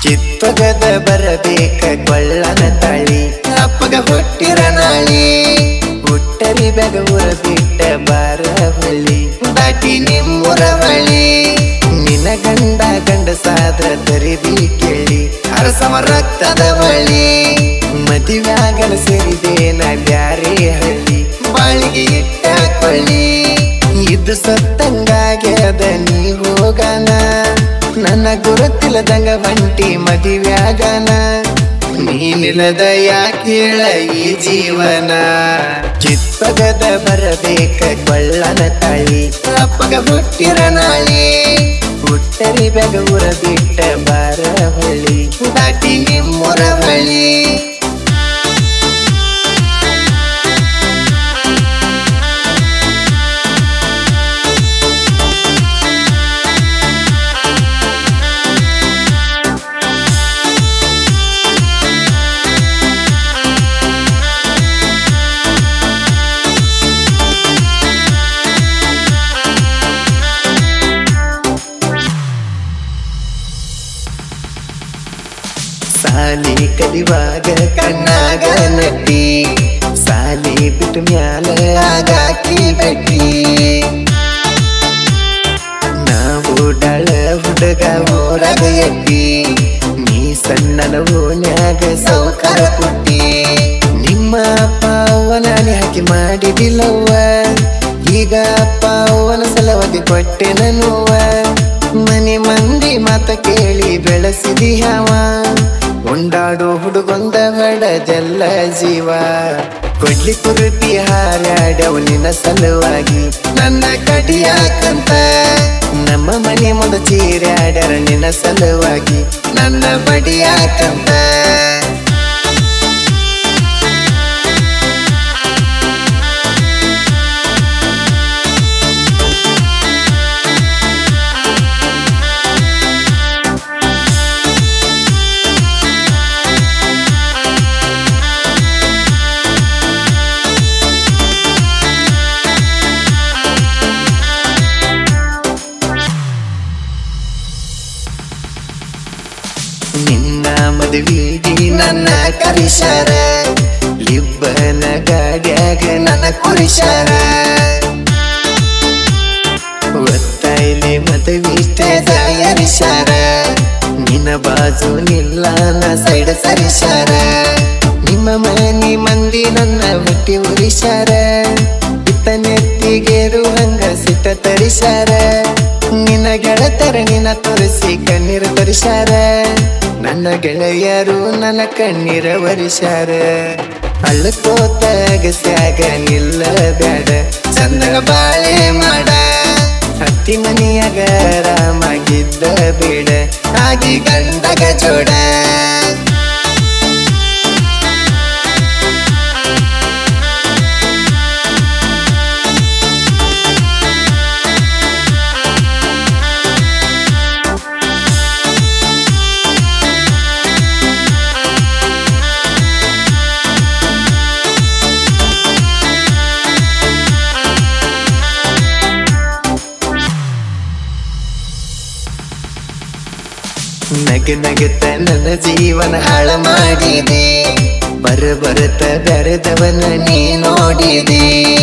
ಕಿತ್ತೊಗದ ಬರಬೇಕ ಕೊಳ್ಳನ ತಾಳಿ ಅಪ್ಪಗ ಹುಟ್ಟಿರ ನಾಳಿ ಹುಟ್ಟರಿ ಬೆಗ ಊರ ಬಿಟ್ಟ ಬಾರ ಹೊಳ್ಳಿ ದಾಟಿ ನಿಮ್ಮೂರ ಬಳಿ ನಿನ್ನ ಗಂಡ ಗಂಡ ಸಾದ್ರ ತರಿದಿ ಕೇಳಿ ಅರಸವ ರಕ್ತದ ಬಳಿ ಮದುವ್ಯಾಗಲ ಸೇರಿದೇನ ಬ್ಯಾರೆ ಹಳ್ಳಿ ಬಾಳಿಗೆ ಇಟ್ಟ ಕೊಳ್ಳಿ ಇದು ಸತ್ತಂಗಾಗ್ಯದ ನೀ ಹೋಗನ ನನ್ನ ಗುರುತಿಲ್ಲದಂಗ ಬಂಟಿ ಮದುವ್ಯಾಗನ ನೀನಿಲ್ಲದ ಯಾಕೇಳ ಈ ಜೀವನ ಚಿತ್ತಗದ ಬರಬೇಕ ಕೊಳ್ಳನ ತಾಳಿ ಅಪ್ಪಗ ಹುಟ್ಟಿರ ನಾಳಿ ಹುಟ್ಟರಿ ಬೆಗ ಊರ ಬಿಟ್ಟ ಬಾರ ಹೊಳ್ಳಿ ದಾಟಿ ನಿಮ್ಮೂರ ಬಳಿ ಸಾಲಿ ಕಲಿವಾಗ ಕಣ್ಣಾಗ ನಟ್ಟಿ ಸಾಲಿ ಬಿಟ್ಟು ಮ್ಯಾಲ ಆಗಾಕಿ ಬೆಟ್ಟಿ ನಾವು ಡಳ ಹುಡುಗ ಊರಾಗ ಎಟ್ಟಿ ನೀ ಸಣ್ಣನ ಓಣ್ಯಾಗ ಸೌಕಾರ ಪುಟ್ಟಿ ನಿಮ್ಮ ಅಪ್ಪ ಅವನಾನೆ ಹಾಕಿ ಮಾಡಿದಿಲ್ಲವ್ವ ಈಗ ಅಪ್ಪ ಅವನ ಸಲವಾಗಿ ಕೊಟ್ಟೆ ನನ್ನುವ ಮನೆ ಮಂದಿ ಮಾತ ಕೇಳಿ ಬೆಳೆಸಿದಿ ಹವ ಉಂಡಾಡೋ ಹುಡುಗೊಂದ ಹೊಡೆದೆಲ್ಲ ಜೀವ ಕೊಡ್ಲಿ ಕುರುತಿ ಹಾರಾಡವ ನಿನ್ನ ಸಲುವಾಗಿ ನನ್ನ ಕಡಿಯಾಕಂತ ನಮ್ಮ ಮನೆ ಮುಂದ ಚೀರಾಡ್ಯಾರ ನಿನ್ನ ಸಲುವಾಗಿ ನನ್ನ ಬಡಿಯಾಕಂತ ನಿನ್ನ ಮದುವೆಗೆ ನನ್ನ ಕರಿಶಾರ ಲಿಬ್ಬನ ಗಾಡ್ಯಾಗ ನನ್ನ ಕುರಿಶಾರ ಒತ್ತಾಯಿಲೆ ಮದುವಿಷ್ಟ ತಯಾರಿಸಾರ ನಿನ್ನ ಬಾಜು ನಿಲ್ಲಾನ ಸೈಡ್ ಸರಿಸಾರ ನಿಮ್ಮ ಮನಿ ಮಂದಿ ನನ್ನ ಹುಟ್ಟಿ ಉರಿಸಾರ ಇತ್ತ ನೆತ್ತಿಗೇರು ಹಂಗ ಸಿಟ್ಟ ತರಿಸಾರ ನಿನ್ನ ಗೆಳತರ ನಿನ್ನ ತೋರಿಸಿ ಕಣ್ಣೀರು ತರಿಸಾರ ನನ್ನ ಗೆಳೆಯರು ನನ್ನ ಕಣ್ಣೀರ ಒರಿಸಾರ ಅಳ್ಳಕೋತ ಅಗಸ್ಯಾಗ ನಿಲ್ಲ ಬ್ಯಾಡ ಚಂದಗ ಬಾಳೆ ಮಾಡ ಹತ್ತಿ ಮನಿಯಾಗ ಆರಾಮಾಗಿದ್ದ ಬೇಡ ಆಗಿ ಗಂಡಗ ಜೋಡ ನಗ ನಗತ ನನ್ನ ಜೀವನ ಹಾಳ ಮಾಡಿದೆ ಬರ ಬರತ ಬೆರೆದವನ ನೀ ನೋಡಿದೆ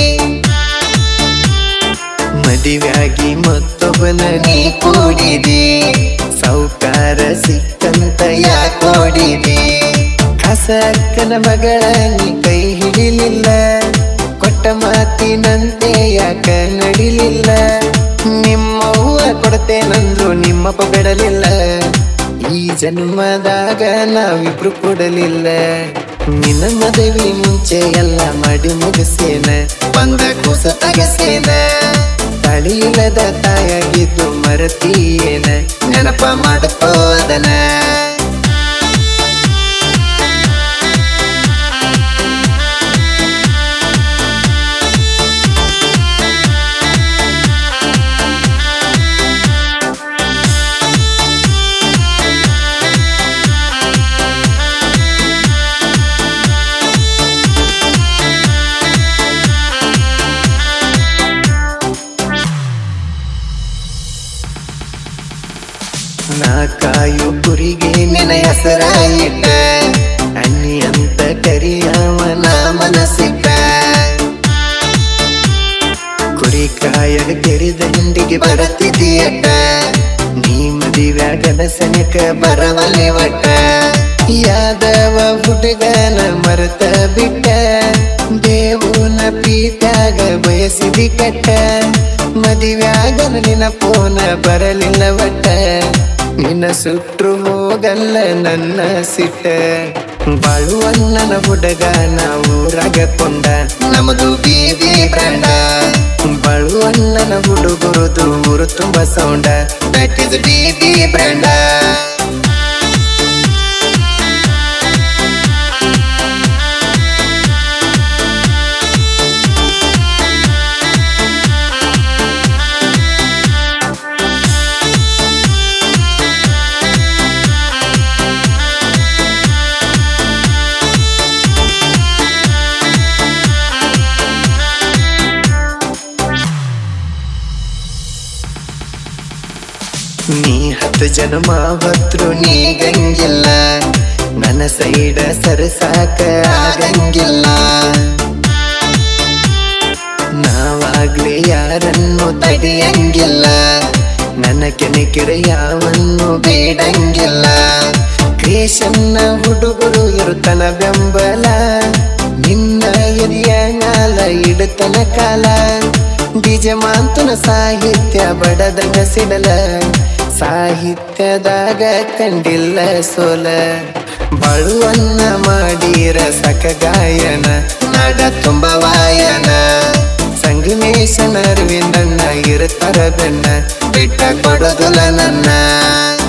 ಮದುವೆಯಾಗಿ ಮತ್ತೊಬ್ಬನ ನೀ ಕೂಡಿದೆ ಸೌಕಾರ ಸಿಕ್ಕಂತ ಯಾಕೋಡಿದೆ ಕಸ ಅಕ್ಕನ ಮಗಳ ನೀ ಕೈ ಹಿಡಿಲಿಲ್ಲ ಕೊಟ್ಟ ಮಾತಿನಂತೆ ಯಾಕ ನಡಿಲಿಲ್ಲ ನಿಮ್ಮವ್ವ ಕೊಡ್ತೇನಂದ್ರು ನಿಮ್ಮ ಪೊಗಡಲಿಲ್ಲ ಈ ಜನ್ಮದಾಗ ನಾವಿಬ್ರು ಕೊಡಲಿಲ್ಲ ನಿನ್ನ ಮದುವೆ ಮುಂಚೆ ಎಲ್ಲ ಮಾಡಿ ಮುಗಿಸೇನ ಬಂದ ಕೂಸ ತಗಸೇನ ತಳಿಯಿಲ್ಲದ ತಾಯಾಗಿದ್ದು ಮರತೀಯೇನ ನೆನಪ ಮಾಡ್ಕೋ ಅದನ ನಾ ಕಾಯು ಕುರಿಗೆ ಹೆಸರ ಇಟ್ಟ ಅನ್ನಿ ಅಂತ ಕರಿಯವನ ಮನಸ್ಸಿಟ್ಟ ಕುರಿ ಕಾಯಗ ಕೆರಿದ ಹಿಂಡಿಗೆ ಬರತಿದ್ದೀಯಟ್ಟ ನೀ ಮದಿವ್ಯಾಗದ ಸನಿಕ ಬರವಲೆ ಒಟ್ಟ ಯಾದವ ಹುಡುಗನ ಮರೆತ ಬಿಟ್ಟ ದೇವುನ ಪೀಠಾಗ ಬಯಸಿದಿ ಕಟ್ಟ ಮದಿವ್ಯಾಗನ ನಿನ್ನ ಪೋನ ಬರಲಿಲ್ಲ ಒಟ್ಟ ನಿನ್ನ ಸುಟ್ರು ಹೋಗಲ್ಲ ನನ್ನ ಸಿಟ್ಟ ಬಾಳುವಣ್ಣನ ಹುಡುಗ ನಾವು ರಗಕೊಂಡ ನಮದು ಬೀದಿ ಬ್ರಾಂಡ ಬಾಳುವಣ್ಣನ ಹುಡುಗರುದು ಊರು ತುಂಬ ಸೌಂಡ ದಟ್ ಇಸ್ ಬೀದಿ ಬ್ರಾಂಡ ನೀ ಹತ್ತು ಜನ್ಮ ಹೊತ್ರು ನೀ ಗಂಗಿಲ್ಲ ನನ್ನ ಸೈಡ ಸರಸಾಕ ಆಗಂಗಿಲ್ಲ ನಾವಾಗ್ಲಿ ಯಾರನ್ನು ತಡೆಯಂಗಿಲ್ಲ ನನ್ನ ಕೆಣಕಿರ ಯಾವನ್ನು ಬೇಡಂಗಿಲ್ಲ ಕ್ರೇಶನ್ನ ಹುಡುಗರು ಇರುತ್ತನ ಬೆಂಬಲ ನಿನ್ನ ಎದೆಯ ಮ್ಯಾಲ ಇಡುತ್ತನ ಕಾಲ ಬೀಜ ಮಾಂತನ ಸಾಹಿತ್ಯ ಬಡದಂಗ ಸಿಡಲ ಸಾಹಿತ್ಯದಾಗ ಕಂಡಿಲ್ಲ ಸೋಲ ಬಳುವನ್ನ ಮಾಡಿರ ಸಕ ಗಾಯನ ನಾಡ ತುಂಬ ವಾಯನ ಸಂಗಮೇಶನ ಅರವಿಂದಣ್ಣ ಇರುತ್ತರ ಬೆನ್ನ ಬಿಟ್ಟ ಕೊಡೋದಿಲ್ಲ ನನ್ನ